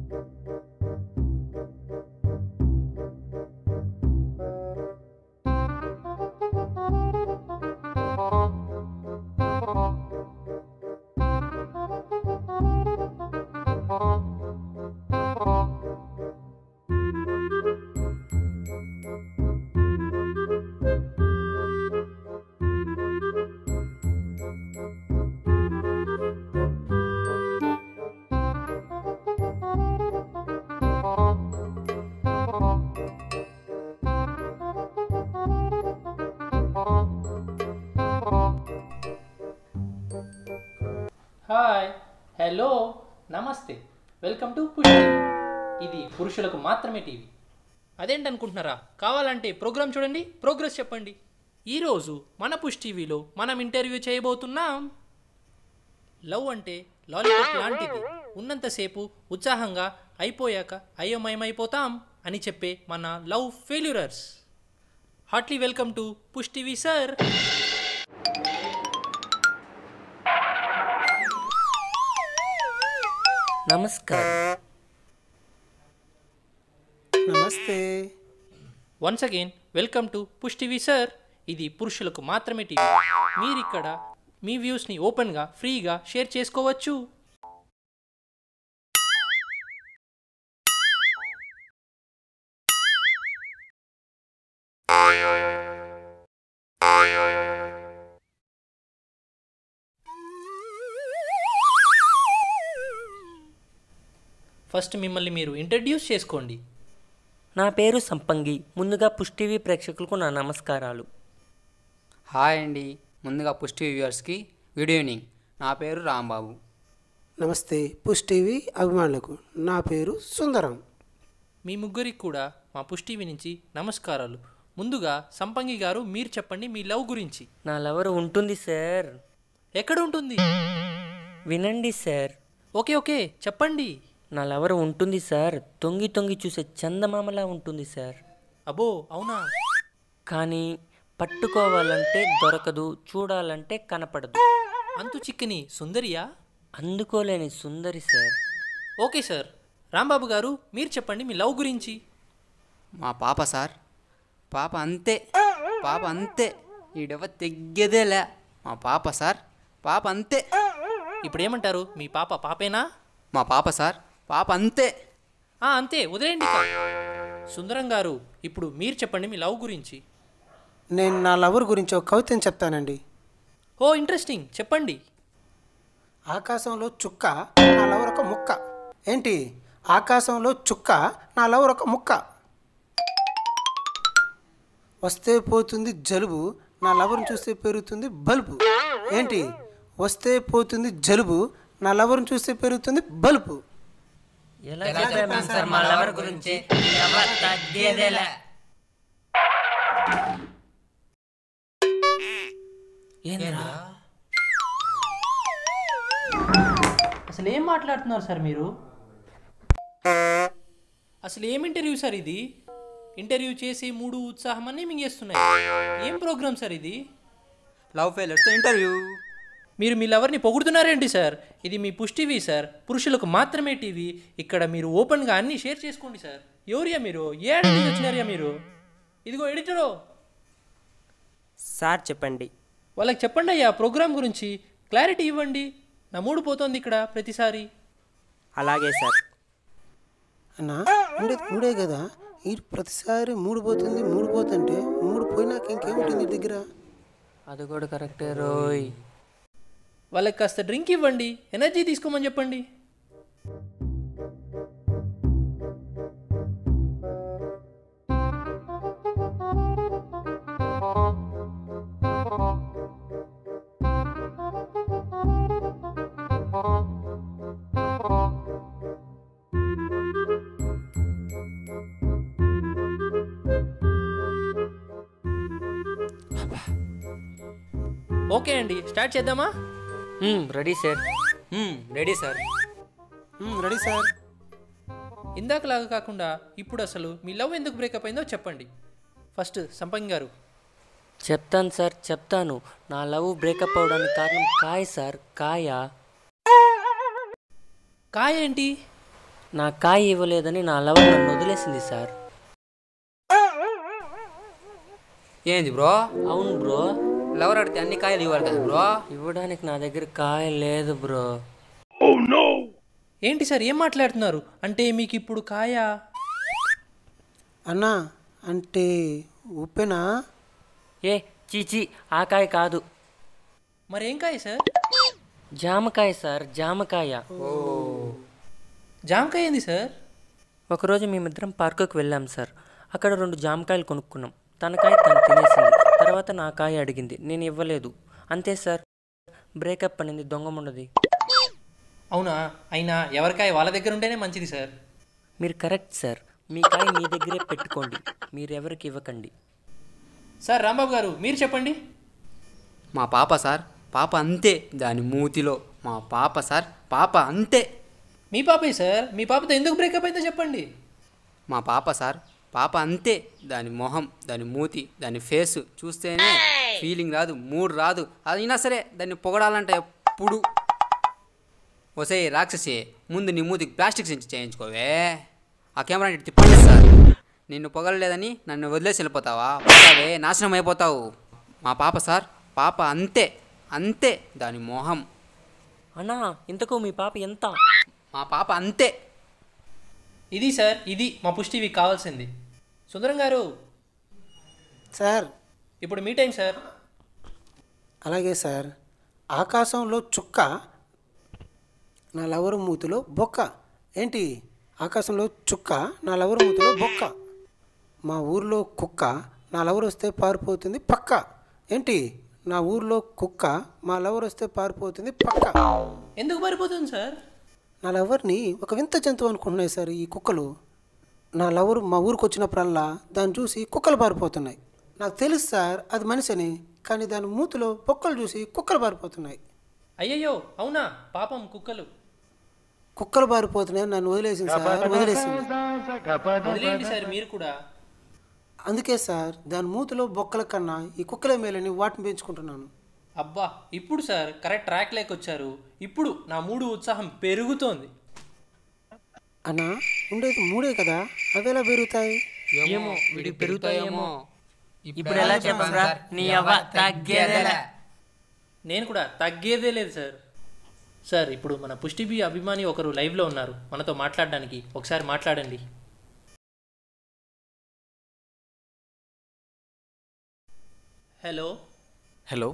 Hi hello నమస్తే welcome to push ఇది పురుషులకు మాత్రమే టీవీ అదేంటనుకుంటున్నారా కావాలంటే ప్రోగ్రామ్ చూడండి ప్రోగ్రెస్ చెప్పండి ఈరోజు మన పుష్ టీవీలో మనం ఇంటర్వ్యూ చేయబోతున్నాం లవ్ అంటే లాలీపాప్ లాంటిది ఉన్నంతసేపు ఉత్సాహంగా అయిపోయాక అయోమయమైపోతాం అని చెప్పే మన love failures heartily welcome to push TV sir నమస్కారం నమస్తే once again welcome to push TV sir ఇది పురుషులకు మాత్రమే టీవీ మీరు ఇక్కడ మీ వ్యూస్ని ఓపెన్గా ఫ్రీగా షేర్ చేసుకోవచ్చు ఫస్ట్ మిమ్మల్ని మీరు ఇంట్రడ్యూస్ చేసుకోండి నా పేరు సంపంగి ముందుగా పుష్టివి ప్రేక్షకులకు నా నమస్కారాలు హాయ్ అండి ముందుగా పుష్టి వ్యూవర్స్కి గుడ్ ఈవినింగ్ నా పేరు రాంబాబు నమస్తే పుష్ టీవీ అభిమానులకు నా పేరు సుందరం మీ ముగ్గురికి కూడా మా పుష్ టీవీ నుంచి నమస్కారాలు ముందుగా సంపంగి గారు మీరు చెప్పండి మీ లవ్ గురించి నా లవర్ ఉంటుంది సార్ ఎక్కడ ఉంటుంది వినండి సార్ ఓకే ఓకే చెప్పండి నా లవర్ ఉంటుంది సార్ తొంగి తొంగి చూసే చందమామలా ఉంటుంది సార్ అబ్బో అవునా కానీ పట్టుకోవాలంటే దొరకదు చూడాలంటే కనపడదు అంతు చిక్కని సుందరియా అందుకోలేని సుందరి సార్ ఓకే సార్ రాంబాబు గారు మీరు చెప్పండి మీ లవ్ గురించి మా పాప సార్ పాప అంతే పాప అంతే ఈడెవ తెగ్గేదేలే మా పాప సార్ పాప అంతే ఇప్పుడు ఏమంటారు మీ పాప పాపేనా మా పాప సార్ పాప అంతే ఆ, అంతే వదిలేయండి ఇక. సుందరం గారు ఇప్పుడు మీరు చెప్పండి మీ లవ్ గురించి నేను నా లవర్ గురించి ఒక కవితని చెప్తానండి ఓ ఇంట్రెస్టింగ్ చెప్పండి ఆకాశంలో చుక్క నా లవర్ ఒక ముక్క ఏంటి ఆకాశంలో చుక్క నా లవర్ ఒక ముక్క వస్తే పోతుంది జలుబు నా లవర్ని చూస్తే పెరుగుతుంది బల్బు ఏంటి వస్తే పోతుంది జలుబు నా లవర్ని చూస్తే పెరుగుతుంది బల్బు ఎలా చెప్పాము సార్ మా లవర్ గురించి అసలు ఏం మాట్లాడుతున్నారు సార్ మీరు అసలు ఏం ఇంటర్వ్యూ సార్ ఇది ఇంటర్వ్యూ చేసి మూడు ఉత్సాహం అన్నీ మింగేస్తున్నాయి ఏం ప్రోగ్రామ్ సార్ ఇది లవ్ ఫెయిలర్స్తో ఇంటర్వ్యూ మీరు మీ లవర్ని పొగుడుతున్నారేంటి సార్ ఇది మీ పుష్ టీవీ సార్ పురుషులకు మాత్రమే టీవీ ఇక్కడ మీరు ఓపెన్గా అన్నీ షేర్ చేసుకోండి సార్ ఎవరియా మీరు ఏ ఆడ నుంచి వచ్చినారియా మీరు ఇదిగో ఎడిటరు సార్ చెప్పండి వాళ్ళకి చెప్పండి అయ్యా ప్రోగ్రామ్ గురించి క్లారిటీ ఇవ్వండి నా మూడు పోతోంది ఇక్కడ ప్రతిసారి అలాగే సార్ అన్నా ఉండేది మూడే కదా ఈ ప్రతిసారి మూడు పోతుంది మూడు పోతుంటే మూడు పోయినాక ఇంకేముంటుంది ఈ దగ్గర అది కూడా కరెక్టే రోయ్ వాళ్ళకి కాస్త డ్రింక్ ఇవ్వండి ఎనర్జీ తీసుకోమని చెప్పండి ఓకే అండి స్టార్ట్ చేద్దామా రెడీ సార్ రెడీ సార్ మ్మ్, రెడీ సార్ ఇందాకలాగా కాకుండా ఇప్పుడు అసలు మీ లవ్ ఎందుకు బ్రేకప్ అయిందో చెప్పండి ఫస్ట్ సంపంగి గారు చెప్తాను సార్ చెప్తాను నా లవ్ బ్రేకప్ అవడానికి కారణం కాయ సార్ కాయ కాయ ఏంటి నా కాయ ఇవ్వలేదని నా లవర్ నన్ను వదిలేసింది సార్ ఏంది బ్రో అవును బ్రో లవర్ అడితే అన్ని కాయలు ఇవ్వాలి కదా బ్రో ఇవ్వడానికి నా దగ్గర కాయ లేదు బ్రో ఏంటి సార్ ఏం మాట్లాడుతున్నారు అంటే మీకు ఇప్పుడు కాయ అన్నా అంటే ఉప్పెనా ఏ చీచి ఆ కాయ కాదు మరేం కాయ సార్ జామకాయ సార్ జామకాయ జామకాయ ఏంది సార్ ఒకరోజు మేమిద్దరం పార్కుకి వెళ్ళాం సార్ అక్కడ రెండు జామకాయలు కొనుక్కున్నాం తన కాయ తను తినేసింది తర్వాత నా కాయ అడిగింది నేను ఇవ్వలేదు అంతే సార్ బ్రేకప్ అనింది దొంగముండది అవునా అయినా ఎవరికాయ వాళ్ళ దగ్గర ఉంటేనే మంచిది సార్ మీరు కరెక్ట్ సార్ మీ కాయ మీ దగ్గరే పెట్టుకోండి మీరు ఎవరికి ఇవ్వకండి సార్ రాంబాబు గారు మీరు చెప్పండి మా పాప సార్ పాప అంతే దాని మూతిలో మా పాప సార్ పాప అంతే మీ పాపే సార్ మీ పాపతో ఎందుకు బ్రేకప్ అయిందో చెప్పండి మా పాప సార్ పాప అంతే దాని మొహం దాని మూతి దాని ఫేస్ చూస్తేనే ఫీలింగ్ రాదు మూడ్ రాదు అయినా సరే దాన్ని పొగడాలంటే ఎప్పుడు వసే రాక్షసి ముందు నీ మూతికి ప్లాస్టిక్ సెంచి చేయించుకోవే ఆ కెమెరా ఇటు తిప్పండి సార్ నిన్ను పొగలలేదని నన్ను వదిలేసి వెళ్ళిపోతావా పోతావే నాశనం అయిపోతావు మా పాప సార్ పాప అంతే అంతే దాని మొహం అన్నా ఇంతకు మీ పాప ఎంత మా పాప అంతే ఇది సార్ ఇది మా పుష్టివి కావాల్సింది సుందరం గారు సార్ ఇప్పుడు మీ టైం సార్ అలాగే సార్ ఆకాశంలో చుక్క నా లవరు మూతిలో బొక్క ఏంటి ఆకాశంలో చుక్క నా లవరు మూతిలో బొక్క మా ఊర్లో కుక్క నా లవర్ వస్తే పారిపోతుంది పక్క ఏంటి నా ఊర్లో కుక్క మా లవర్ వస్తే పారిపోతుంది పక్క ఎందుకు పారిపోతుంది సార్ నా లవర్ని ఒక వింత జంతువు అనుకుంటున్నాయి సార్ ఈ కుక్కలు నా లవర్ మా ఊరికి వచ్చినప్పుడల్లా దాన్ని చూసి కుక్కలు పారిపోతున్నాయి నాకు తెలుసు సార్ అది మనిషి అని కానీ దాని మూతిలో బొక్కలు చూసి కుక్కలు పారిపోతున్నాయి అయ్యయ్యో అవునా పాపం కుక్కలు కుక్కలు పారిపోతున్నాయి నన్ను వదిలేసింది సార్ వదిలేసింది వదిలేయండి సార్ మీరు కూడా అందుకే సార్ దాని మూతిలో బొక్కల కన్నా ఈ కుక్కలే మేలని వాటిని పెంచుకుంటున్నాను అబ్బా ఇప్పుడు సార్ కరెక్ట్ ట్రాక్ లేక వచ్చారు ఇప్పుడు నా మూడు ఉత్సాహం పెరుగుతోంది అన్నా ఉండేది మూడే కదా అవి ఎలా పెరుగుతాయి ఏమో వీడికి పెరుగుతాయేమో ఇప్పుడు ఎలా చెప్పరా నీ అవ్వ తగ్గేదేలా నేను కూడా తగ్గేదే లేదు సార్ సార్ ఇప్పుడు మన పుష్టిబి అభిమాని ఒకరు లైవ్లో ఉన్నారు మనతో మాట్లాడడానికి ఒకసారి మాట్లాడండి హలో హలో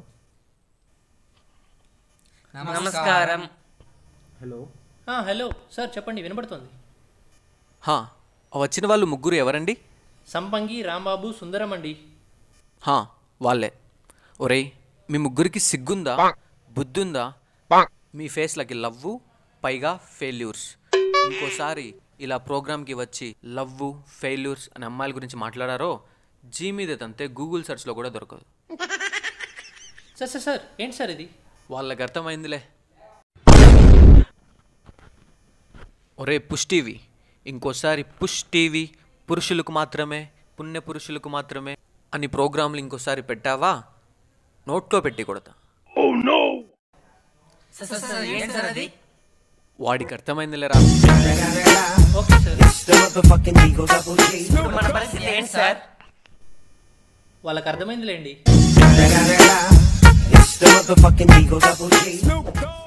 నమస్కారం ఆ, హలో సార్ చెప్పండి వినపడుతుంది హా వచ్చిన వాళ్ళు ముగ్గురు ఎవరండి సంపంగి రాంబాబు సుందరం అండి హా వాళ్ళే ఒరేయ్ మీ ముగ్గురికి సిగ్గుందా బుద్ధుందా మీ ఫేస్లకి లవ్వు పైగా ఫెయిల్యూర్స్ ఇంకోసారి ఇలా ప్రోగ్రామ్కి వచ్చి లవ్వు ఫెయిల్యూర్స్ అనే అమ్మాయిల గురించి మాట్లాడారో జీ మీద తంతే గూగుల్ సెర్చ్లో కూడా దొరకదు సార్ సార్ సార్ ఏంటి సార్ ఇది వాళ్ళకి అర్థమైందిలే ఒరే పుష్ టీవీ ఇంకోసారి పుష్ టీవీ పురుషులకు మాత్రమే పుణ్య పురుషులకు మాత్రమే అని ప్రోగ్రాంలు ఇంకోసారి పెట్టావా నోట్లో పెట్టి కొడతా వాడికి అర్థమైందిలేరా ఓకే సార్ ఇప్పుడు మన పరిస్థితి ఏంటి సార్ వాళ్ళకి అర్థమైందిలేండి The motherfucking Eagle Double G.